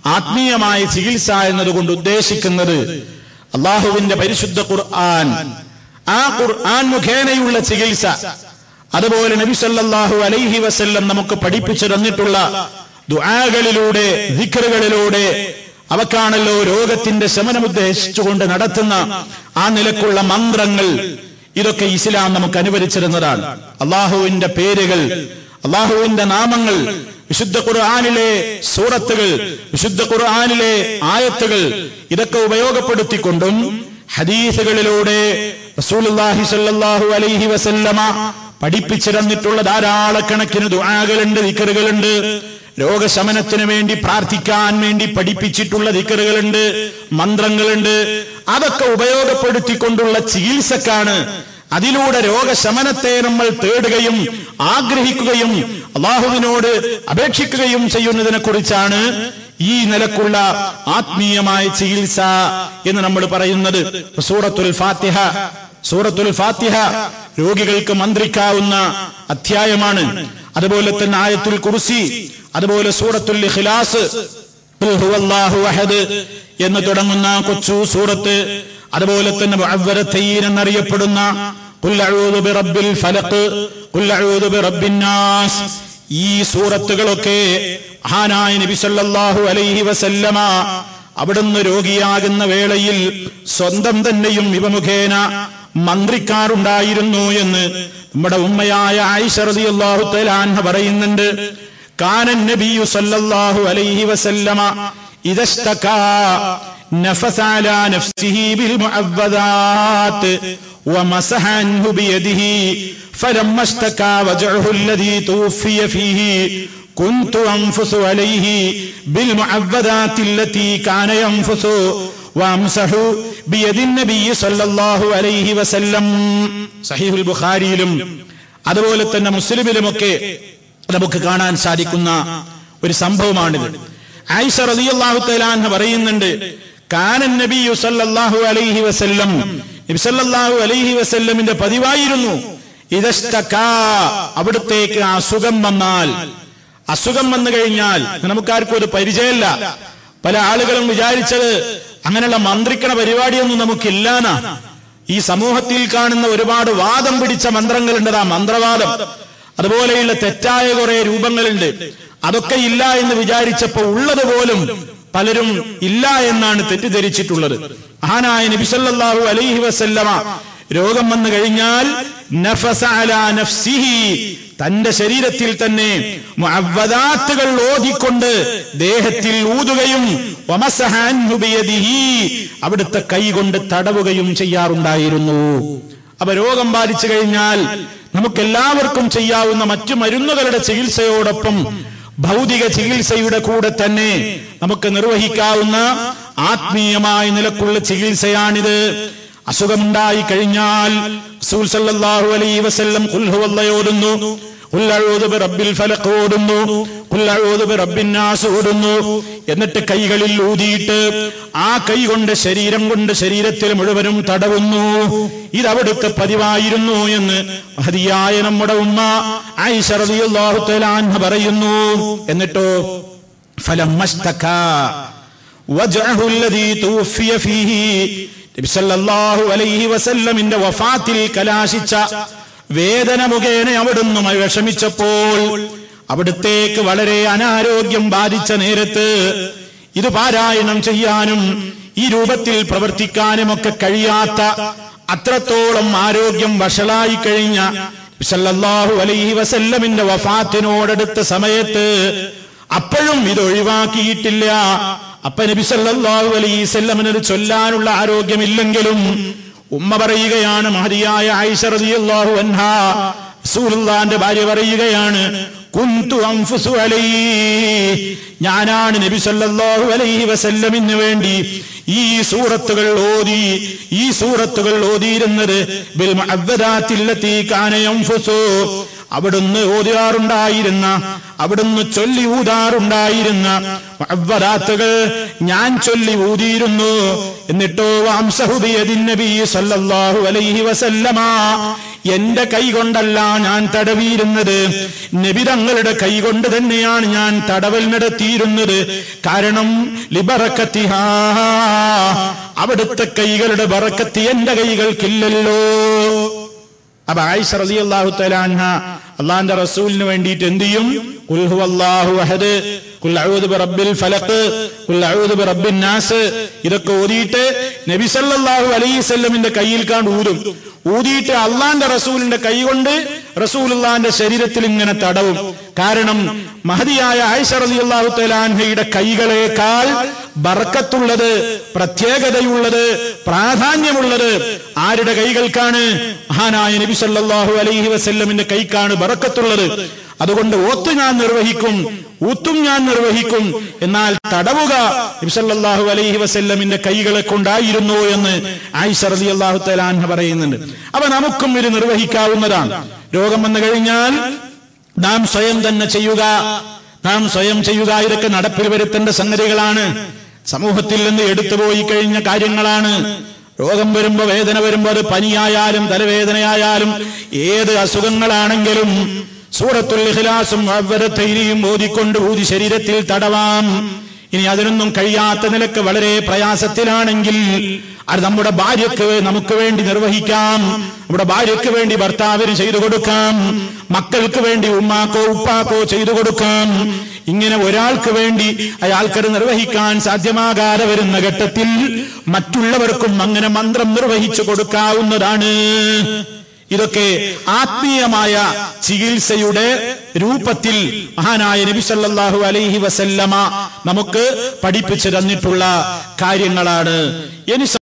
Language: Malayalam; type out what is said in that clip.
ആത്മീയമായ ചികിത്സ എന്നതുകൊണ്ട് ഉദ്ദേശിക്കുന്നത് അള്ളാഹുവിന്റെ പരിശുദ്ധ ഖുർആൻ ആ ഖുർആൻ മുഖേനയുള്ള ചികിത്സ അതുപോലെ നബി സല്ലല്ലാഹു അലൈഹി വസല്ലം നമുക്ക് പഠിപ്പിച്ചു തന്നിട്ടുള്ള ദുആകളിലൂടെ ദിക്റുകളിലൂടെ അവക്കാണല്ലോ രോഗത്തിന്റെ ശമനം ഉദ്ദേശിച്ചുകൊണ്ട് നടത്തുന്ന ആ നിലക്കുള്ള മന്ത്രങ്ങൾ ഇതൊക്കെ ഇസ്ലാം നമുക്ക് അനുവദിച്ചിരുന്നതാണ് അള്ളാഹുവിന്റെ പേരുകൾ അള്ളാഹുവിന്റെ നാമങ്ങൾ വിശുദ്ധ ഖുർആാനിലെ സൂറത്തുകൾ വിശുദ്ധ ഖുർആാനിലെ ആയത്തുകൾ ഇതൊക്കെ ഉപയോഗപ്പെടുത്തിക്കൊണ്ടും ഹദീസുകളിലൂടെ റസൂലുള്ളാഹി സ്വല്ലല്ലാഹു അലൈഹി വസല്ലമ പഠിപ്പിച്ചിരുന്നിട്ടുള്ള ധാരാളക്കണക്കിന് ദുആകളുണ്ട് ദിക്കറുകളുണ്ട് രോഗശമനത്തിന് വേണ്ടി പ്രാർത്ഥിക്കാൻ വേണ്ടി പഠിപ്പിച്ചിട്ടുള്ള ദിക്കറുകളുണ്ട് മന്ത്രങ്ങളുണ്ട് അതൊക്കെ ഉപയോഗപ്പെടുത്തിക്കൊണ്ടുള്ള ചികിത്സക്കാണ് അതിലൂടെ രോഗശമനത്തെ നമ്മൾ തേടുകയും ആഗ്രഹിക്കുകയും അള്ളാഹുവിനോട് അപേക്ഷിക്കുകയും ചെയ്യുന്നതിനെ കുറിച്ചാണ് ഈ നിലക്കുള്ള ആത്മീയമായ ചികിത്സ എന്ന് നമ്മൾ പറയുന്നത് സൂറത്തുൽ ഫാത്തിഹ സൂറത്തുൽ ഫാത്തിഹ രോഗികൾക്ക് മന്ത്രിക്കാവുന്ന അധ്യായമാണ് അതുപോലെ തന്നെ ആയത്തുൽ കുർസി അതുപോലെ സൂറത്തുൽ ഇഖ്ലാസ് ഖുൽ ഹുവല്ലാഹു അഹദ് എന്ന് തുടങ്ങുന്ന കൊച്ചു സൂറത്ത് അതുപോലെ തന്നെ മുഅവ്വരത്തൈൻ എന്നറിയപ്പെടുന്ന ഖുൽ അഊദു ബിറബ്ബിൽ ഫലഖ് ഖുൽ അഊദു ബിറബ്ബിൻ നാസ് ഈ സൂറത്തുകളൊക്കെ മഹാനായ നബി സല്ലല്ലാഹു അലൈഹി വസല്ലമ അവിടുന്ന് രോഗിയാകുന്ന വേളയിൽ സ്വന്തം തന്നെയും ഇവ മുഖേന മന്ത്രിക്കാറുണ്ടായിരുന്നു എന്ന് നമ്മുടെ ഉമ്മയായ ആയിഷ റളിയല്ലാഹു തആല അൻഹ പറയുന്നുണ്ട് കാനൻ നബിയു സല്ലല്ലാഹു അലൈഹി വസല്ലമ ഇദസ്തകാ نفث على نفسه بالمعوذات ومسح عنه بيده فلما اشتكى وجعه الذي توفي فيه كنت أنفث عليه بالمعوذات التي كان ينفث وامسح بيد النبي صلى الله عليه وسلم صحيح البخاري അതുപോലെ തന്നെ മുസ്ലിമിലുമൊക്കെ നമുക്ക് കാണാൻ സാധിക്കുന്ന ഒരു സംഭവമാണിത് ആയിഷ റളിയല്ലാഹു തആല പറയുന്നുണ്ട് കാനൻ നബിയു സല്ലല്ലാഹു അലൈഹി വസല്ലം നബി സല്ലല്ലാഹു അലൈഹി വസല്ലമിന്റെ പതിവായിരുന്നു ഇദസ്തകാ അവിടത്തേക്ക് അസുഖം വന്നാൽ അസുഖം വന്നു കഴിഞ്ഞാൽ നമുക്കാർക്കും ഒരു പരിചയമില്ല പല ആളുകളും വിചാരിച്ചത് അങ്ങനെയുള്ള മന്ത്രിക്കണ പരിപാടിയൊന്നും നമുക്കില്ലാന്നാ ഈ സമൂഹത്തിൽ കാണുന്ന ഒരുപാട് വാദം പിടിച്ച മന്ത്രങ്ങളുണ്ട് ആ മന്ത്രവാദം അതുപോലെയുള്ള തെറ്റായ കുറെ രൂപങ്ങളുണ്ട് അതൊക്കെ ഇല്ല എന്ന് വിചാരിച്ചപ്പോ ഉള്ളത് പോലും പലരും ഇല്ല എന്നാണ് തെറ്റിദ്ധരിച്ചിട്ടുള്ളത് മഹാനായ നബിസല്ലാഹു അലൈഹി വസല്ലമ രോഗം വന്നു കഴിഞ്ഞാൽ നഫസ അലാ നഫ്സിഹി തന്റെ ശരീരത്തിൽ തന്നെ മുഅവ്വദാത്തുകൾ ഓതിക്കൊണ്ട് ദേഹത്തിൽ ഊതുകയും വമസഹ അൻഹു ബിയദിഹി അവിടുത്തെ കൈകൊണ്ട് തടവുകയും ചെയ്യാറുണ്ടായിരുന്നു അപ്പൊ രോഗം ബാധിച്ചു കഴിഞ്ഞാൽ നമുക്കെല്ലാവർക്കും ചെയ്യാവുന്ന മറ്റു മരുന്നുകളുടെ ചികിത്സയോടൊപ്പം ഭൗതിക ചികിത്സയുടെ കൂടെ തന്നെ നമുക്ക് നിർവഹിക്കാവുന്ന ആത്മീയമായ നിലക്കുള്ള ചികിത്സയാണിത് അസുഖമുണ്ടായി കഴിഞ്ഞാൽ റസൂൽ സല്ലല്ലാഹു അലൈഹി വസല്ലം ഖുൽ ഹുവല്ലയോടുന്നു ഖുൽ അഊദു ബിറബ്ബിൽ ഫലഖ് ഓടുന്നു ഖുൽ അഊദു ബിറബ്ബിൻ നാസ് ഓടുന്നു എന്നിട്ട് കൈകളിൽ ഊതിയിട്ട് ആ കൈ കൊണ്ട് ശരീരം കൊണ്ട് ശരീരത്തിൽ മുഴുവനും തടവുന്നു ഇതവിടുത്തെ പതിവായിരുന്നു എന്ന് മഹതിയായ നമ്മുടെ ഉമ്മ ആയിഷ റളിയല്ലാഹു തആല അൻഹ പറയുന്നു എന്നിട്ടോ ഫലമ്മസ്തകാ വജഅഹു الذي توفي فيه നബി സല്ലല്ലാഹു അലൈഹി വസല്ലമിന്റെ വഫാത്തിൽ കലാശിച്ച വേദന മുഖേന അവിടുന്ന് വിഷമിച്ചപ്പോൾ അവിടുത്തേക്ക് വളരെ അനാരോഗ്യം ബാധിച്ച നേരത്ത് ഇത് പാരായണം ചെയ്യാനും ഈ രൂപത്തിൽ പ്രവർത്തിക്കാനും ഒക്കെ കഴിയാത്ത അത്രത്തോളം ആരോഗ്യം വഷളായി കഴിഞ്ഞ സല്ലല്ലാഹു അലൈഹി വസല്ലമിന്റെ വഫാത്തിനോടടുത്ത സമയത്ത് അപ്പോഴും ഇത് ഒഴിവാക്കിയിട്ടില്ല അപ്പ നബി സല്ലല്ലാഹു അലൈഹി വസല്ലമിനത് ചൊല്ലാനുള്ള ആരോഗ്യമില്ലെങ്കിലും ഉമ്മ പറയുകയാണ് മഹതിയായ ആയിഷ റളിയല്ലാഹു അൻഹാ റസൂലുള്ളാന്റെ ഭാര്യ പറയുകയാണ് കുന്തു അൻഫുസു അലൈഹി ഞാനാണ് നബി സല്ലല്ലാഹു അലൈഹി വസല്ലമിന് വേണ്ടി ഈ സൂറത്തുകൾ ഓതി ഈ സൂറത്തുകൾ ഓതിയിരുന്നത് ബിൽ മുഅവ്വദാത്തില്ലത്തി കാന യൻഫുസു അവിടുന്ന് ഓതിയാറുണ്ടായിരുന്ന അവിടുന്ന് ചൊല്ലി ഊതാറുണ്ടായിരുന്ന മുഅവ്വദാത്തുകൾ ഞാൻ ചൊല്ലി ഊതിയിരുന്നു എന്നിട്ടോ വാംസഹുബിയദിൻ നബി സല്ലല്ലാഹു അലൈഹി വസല്ലമ എന്റെ കൈ കൊണ്ടല്ല ഞാൻ തടവിയിരുന്നത് നബിതങ്ങളുടെ കൈ കൊണ്ട് തന്നെയാണ് ഞാൻ തടവൽ നടത്തിയിരുന്നത് കാരണം ലിബറക്കത്തിഹാ അവിടുത്തെ കൈകളുടെ ബറക്കത്തി എന്റെ കൈകൾക്കില്ലല്ലോ അപ്പൊ ആയിഷ റളിയല്ലാഹു തആല അൻഹ അള്ളാന്റെ റസൂലിന് വേണ്ടിയിട്ട് എന്ത് ചെയ്യും ഖുൽ ഹുവല്ലാഹു അഹദ് ഖുൽ അഊദു ബിറബ്ബിൽ ഫലഖ് ഖുൽ അഊദു ബിറബ്ബിൻ നാസ് ഇതൊക്കെ ഓതിയിട്ട് നബി സല്ലല്ലാഹു അലൈഹി വസല്ലമിന്റെ കയ്യിൽ കാണ്ട് ഊരും ഊതിയിട്ട് അള്ളാന്റെ റസൂലിന്റെ കൈ കൊണ്ട് റസൂലുള്ളാന്റെ ശരീരത്തിൽ ഇങ്ങനെ തടവും കാരണം മഹതിയായ ആയിഷ റളിയല്ലാഹു തആല അൻഹയുടെ കൈകളേക്കാൾ ബർക്കത്തുള്ളത് പ്രത്യേകതയുള്ളത് പ്രാധാന്യമുള്ളത് ആരുടെ കൈകൾക്കാണ് മഹാനായ നബി സല്ലല്ലാഹു അലൈഹി വസല്ലമിന്റെ കൈക്കാണ് ബറക്കത്തുള്ളത് അതുകൊണ്ട് ഓത്ത് ഞാൻ നിർവഹിക്കും ഊത്തും ഞാൻ നിർവഹിക്കും എന്നാൽ തടവുക നബി സല്ലല്ലാഹു അലൈഹി വസല്ലമിന്റെ കൈകളെ കൊണ്ടായിരുന്നു എന്ന് ആയിഷ റളിയല്ലാഹു തആല അൻഹ പറയുന്നുണ്ട് അവ നമുക്കും ഇത് നിർവഹിക്കാവുന്നതാണ് രോഗം വന്നു കഴിഞ്ഞാൽ നാം സ്വയം തന്നെ ചെയ്യുക നാം സ്വയം ചെയ്യുക ഇതൊക്കെ നടപ്പിൽ വരുത്തേണ്ട സംഗതികളാണ് സമൂഹത്തിൽ നിന്ന് എടുത്തുപോയി കഴിഞ്ഞ കാര്യങ്ങളാണ് രോഗം വരുമ്പോ വേദന വരുമ്പോ അത് പനിയായാലും തലവേദനയായാലും ഏത് അസുഖങ്ങളാണെങ്കിലും സൂറത്തുൽ ഇഖ്ലാസും അവരത്തൈനിയും ഓതിക്കൊണ്ട് ഊതി ശരീരത്തിൽ തടവാം ഇനി അതിനൊന്നും കഴിയാത്ത നിലക്ക് വളരെ പ്രയാസത്തിലാണെങ്കിൽ അത് നമ്മുടെ ഭാര്യക്ക് നമുക്ക് വേണ്ടി നിർവഹിക്കാം നമ്മുടെ ഭാര്യക്ക് വേണ്ടി ഭർത്താവിന് ചെയ്തു കൊടുക്കാം മക്കൾക്ക് വേണ്ടി ഉമ്മാക്കോ ഉപ്പാക്കോ ചെയ്തു കൊടുക്കാം ഇങ്ങനെ ഒരാൾക്ക് വേണ്ടി അയാൾക്കത് നിർവഹിക്കാൻ സാധ്യമാകാതെ വരുന്ന ഘട്ടത്തിൽ മറ്റുള്ളവർക്കും അങ്ങനെ മന്ത്രം നിർവഹിച്ചു കൊടുക്കാവുന്നതാണ് ഇതൊക്കെ ആത്മീയമായ ചികിത്സയുടെ രൂപത്തിൽ മഹാനായ നബി സല്ലല്ലാഹു അലൈഹി വസല്ലമ നമുക്ക് പഠിപ്പിച്ചു തന്നിട്ടുള്ള കാര്യങ്ങളാണ് ഇനി